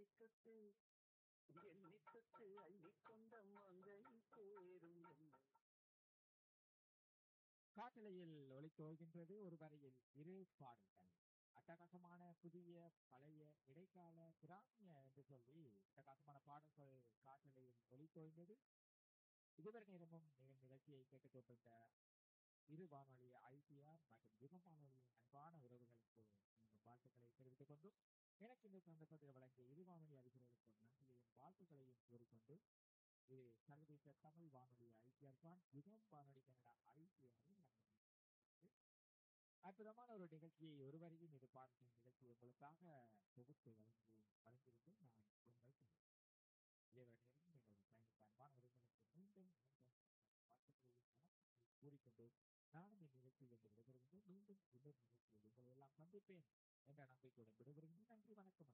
சொத்து எண்ணி சொத்து அள்ளிக்கொண்ட மங்கை சேரும் என்னை காட்டலையில் ஒலித்து வருகின்றது ஒரு வரையில் இரு பாடல்கள் அட்டகாசமான புதிய பழைய இடைக்கால கிராமிய என்று சொல்லி அட்டகாசமான பாடல்கள் காட்டலையில் ஒலித்தோய்ந்தது இதுவரை நேரமும் நீங்கள் நிகழ்ச்சியை கேட்டுக்கொண்டிருந்த இரு வானொலி ஐபிஆர் மற்றும் யுகம் வானொலியின் அன்பான உறவுகளுக்கு நீங்கள் வாழ்த்துக்களை தெரிவித்துக் கொண்டும் எனக்கு இந்த சந்தர்ப்பத்தை வழங்கிய இரு வானொலி அறிஞர்களுக்கு நன்றியையும் வாழ்த்துக்களையும் கூறிக்கொண்டு இது சர்வதேச தமிழ் வானொலி ஐபிஆர் தான் யுகம் வானொலி கனடா ஐபிஆரில் அற்புதமான ஒரு நிகழ்ச்சியை ஒருவரையும் இது பார்க்கும் நிகழ்ச்சி உங்களுக்காக தொகுத்து வழங்கி வழங்கியிருந்து நான் உங்கள் இளைவரையும் நீங்கள் பயணித்த அன்பான உறவுகளுக்கு மீண்டும் மீண்டும் வாழ்த்துக்களையும் வணக்கத்தையும் கூறிக்கொண்டு நானும் இந்த நிகழ்ச்சியில் இருந்து விடைபெறுகின்றேன் மீண்டும் இன்னொரு நிகழ்ச்சியில் உங்களை எல்லாம் சந்திப்பேன் என்ற நம்பிக்கையுடன் விடைபெறுகின்றேன் நன்றி வணக்கம்